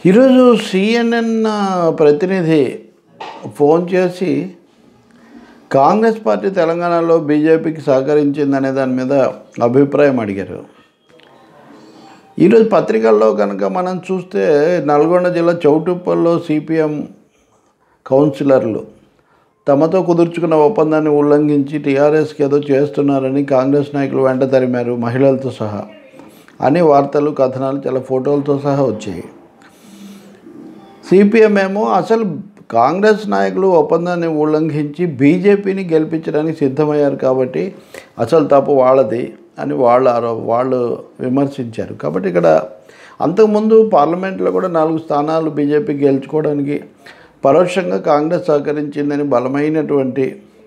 ఈరోజు సిఎన్ఎన్ ప్రతినిధి ఫోన్ చేసి కాంగ్రెస్ పార్టీ తెలంగాణలో బీజేపీకి సహకరించిందనే దాని మీద అభిప్రాయం అడిగారు ఈరోజు పత్రికల్లో కనుక మనం చూస్తే నల్గొండ జిల్లా చౌటుప్పల్లో సిపిఎం కౌన్సిలర్లు తమతో కుదుర్చుకున్న ఒప్పందాన్ని ఉల్లంఘించి టీఆర్ఎస్కి ఏదో చేస్తున్నారని కాంగ్రెస్ నాయకులు వెంట తరిమారు మహిళలతో సహా అని వార్తలు కథనాలు చాలా ఫోటోలతో సహా వచ్చాయి సిపిఎం ఏమో అసలు కాంగ్రెస్ నాయకులు ఒప్పందాన్ని ఉల్లంఘించి బీజేపీని గెలిపించడానికి సిద్ధమయ్యారు కాబట్టి అసలు తప్పు వాళ్ళది అని వాళ్ళు ఆరో వాళ్ళు విమర్శించారు కాబట్టి ఇక్కడ అంతకుముందు పార్లమెంట్లో కూడా నాలుగు స్థానాలు బీజేపీ గెలుచుకోవడానికి పరోక్షంగా కాంగ్రెస్ సహకరించిందని బలమైనటువంటి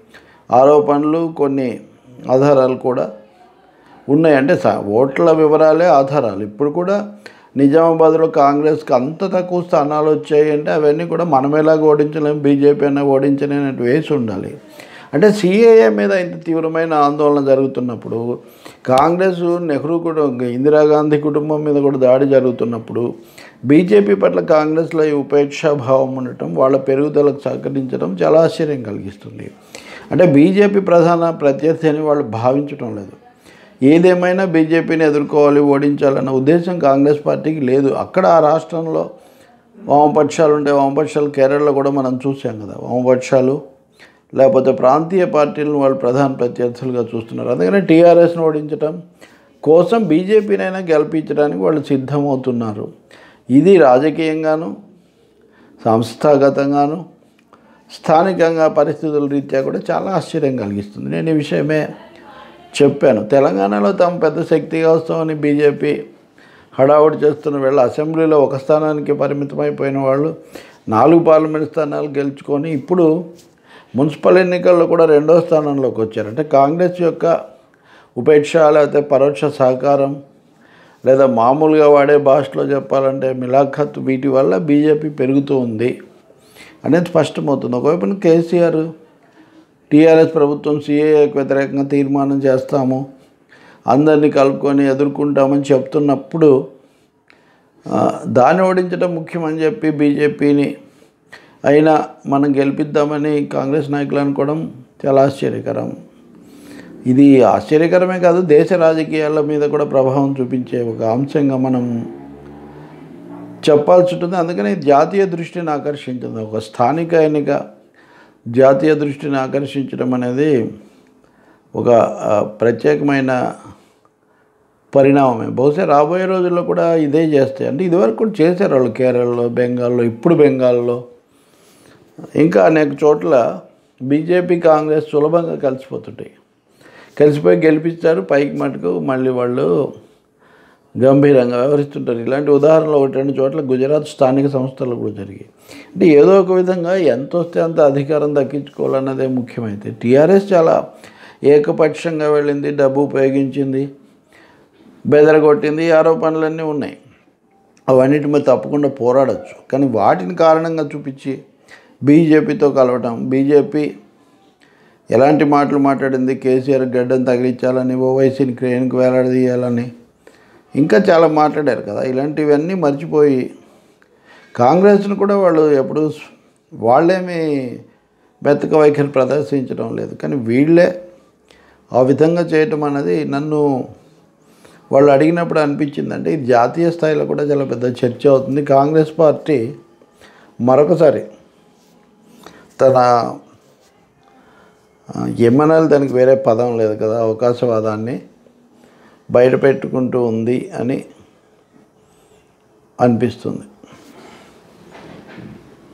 ఆరోపణలు కొన్ని ఆధారాలు కూడా ఉన్నాయి అంటే స- ఓట్ల వివరాలే ఆధారాలు ఇప్పుడు కూడా నిజామాబాద్లో కాంగ్రెస్కి అంత తక్కువ స్థానాలు వచ్చాయి అంటే అవన్నీ కూడా మనం ఎలాగ ఓడించలేం బీజేపీ అయినా ఓడించలేనట్టు వేసి ఉండాలి అంటే సిఏఏ మీద ఇంత తీవ్రమైన ఆందోళన జరుగుతున్నప్పుడు కాంగ్రెస్ నెహ్రూ కుటుంబం ఇందిరాగాంధీ కుటుంబం మీద కూడా దాడి జరుగుతున్నప్పుడు బీజేపీ పట్ల కాంగ్రెస్లో ఈ ఉపేక్షా భావం ఉండటం వాళ్ళ పెరుగుదలకు సహకరించడం చాలా ఆశ్చర్యం కలిగిస్తుంది అంటే బీజేపీ ప్రధాన ప్రత్యర్థి అని వాళ్ళు భావించడం లేదు ఏదేమైనా బీజేపీని ఎదుర్కోవాలి ఓడించాలన్న ఉద్దేశం కాంగ్రెస్ పార్టీకి లేదు అక్కడ ఆ రాష్ట్రంలో వామపక్షాలు ఉంటే వామపక్షాలు కేరళలో కూడా మనం చూసాం కదా వామపక్షాలు లేకపోతే ప్రాంతీయ పార్టీలను వాళ్ళు ప్రధాన ప్రత్యర్థులుగా చూస్తున్నారు అందుకని టీఆర్ఎస్ను ఓడించడం కోసం బీజేపీనైనా గెలిపించడానికి వాళ్ళు సిద్ధమవుతున్నారు ఇది రాజకీయంగాను సంస్థాగతంగాను స్థానికంగా పరిస్థితుల రీత్యా కూడా చాలా ఆశ్చర్యం కలిగిస్తుంది నేను ఈ విషయమే చెప్పాను తెలంగాణలో తాము పెద్ద శక్తిగా వస్తామని బీజేపీ హడావుడి చేస్తున్న వేళ అసెంబ్లీలో ఒక స్థానానికి పరిమితమైపోయిన వాళ్ళు నాలుగు పార్లమెంట్ స్థానాలు గెలుచుకొని ఇప్పుడు మున్సిపల్ ఎన్నికల్లో కూడా రెండో స్థానంలోకి వచ్చారు అంటే కాంగ్రెస్ యొక్క ఉపేక్ష లేకపోతే పరోక్ష సహకారం లేదా మామూలుగా వాడే భాషలో చెప్పాలంటే మిలాఖత్ వీటి వల్ల బీజేపీ పెరుగుతూ ఉంది అనేది స్పష్టమవుతుంది ఒకవైపున కేసీఆర్ టీఆర్ఎస్ ప్రభుత్వం సీఏఏకి వ్యతిరేకంగా తీర్మానం చేస్తాము అందరినీ కలుపుకొని ఎదుర్కొంటామని చెప్తున్నప్పుడు ఆ, దాన్ని ఓడించడం ముఖ్యమని చెప్పి బీజేపీని అయినా మనం గెలిపిద్దామని కాంగ్రెస్ నాయకులు అనుకోవడం చాలా ఆశ్చర్యకరం ఇది ఆశ్చర్యకరమే కాదు దేశ రాజకీయాల మీద కూడా ప్రభావం చూపించే ఒక అంశంగా మనం చెప్పాల్సి ఉంటుంది అందుకని ఇది జాతీయ దృష్టిని ఆకర్షించింది ఒక స్థానిక ఎన్నిక జాతీయ దృష్టిని ఆకర్షించడం అనేది ఒక ఆ, ప్రత్యేకమైన పరిణామమే బహుశా రాబోయే రోజుల్లో కూడా ఇదే చేస్తాయి అంటే ఇదివరకు కూడా చేశారు వాళ్ళు కేరళలో బెంగాల్లో ఇప్పుడు బెంగాల్లో ఇంకా అనేక చోట్ల బీజేపీ కాంగ్రెస్ సులభంగా కలిసిపోతుంటాయి కలిసిపోయి గెలిపిస్తారు పైకి మటుకు మళ్ళీ వాళ్ళు గంభీరంగా వ్యవహరిస్తుంటారు ఇలాంటి ఉదాహరణలు ఒకటి రెండు చోట్ల గుజరాత్ స్థానిక సంస్థలు కూడా జరిగాయి అంటే ఏదో ఒక విధంగా ఎంత వస్తే అంత అధికారం దక్కించుకోవాలన్నదే ముఖ్యమైతే టీఆర్ఎస్ చాలా ఏకపక్షంగా వెళ్ళింది డబ్బు ఉపయోగించింది బెదరగొట్టింది ఈ ఆరోపణలన్నీ ఉన్నాయి అవన్నిటి మీద తప్పకుండా పోరాడచ్చు కానీ వాటిని కారణంగా చూపించి బీజేపీతో కలవటం బీజేపీ ఎలాంటి మాటలు మాట్లాడింది కేసీఆర్ గడ్డను తగిలించాలని ఓవైసీని క్రేన్కి వేలాడదీయాలని ఇంకా చాలా మాట్లాడారు కదా ఇలాంటివన్నీ మర్చిపోయి కాంగ్రెస్ను కూడా వాళ్ళు ఎప్పుడు వాళ్ళేమి బెత్తక వైఖరి ప్రదర్శించడం లేదు కానీ వీళ్ళే ఆ విధంగా చేయటం అనేది నన్ను వాళ్ళు అడిగినప్పుడు అనిపించింది అంటే ఇది జాతీయ స్థాయిలో కూడా చాలా పెద్ద చర్చ అవుతుంది కాంగ్రెస్ పార్టీ మరొకసారి తన ఆ, ఏమనాలి దానికి వేరే పదం లేదు కదా అవకాశవాదాన్ని బయట పెట్టుకుంటూ ఉంది అని అనిపిస్తుంది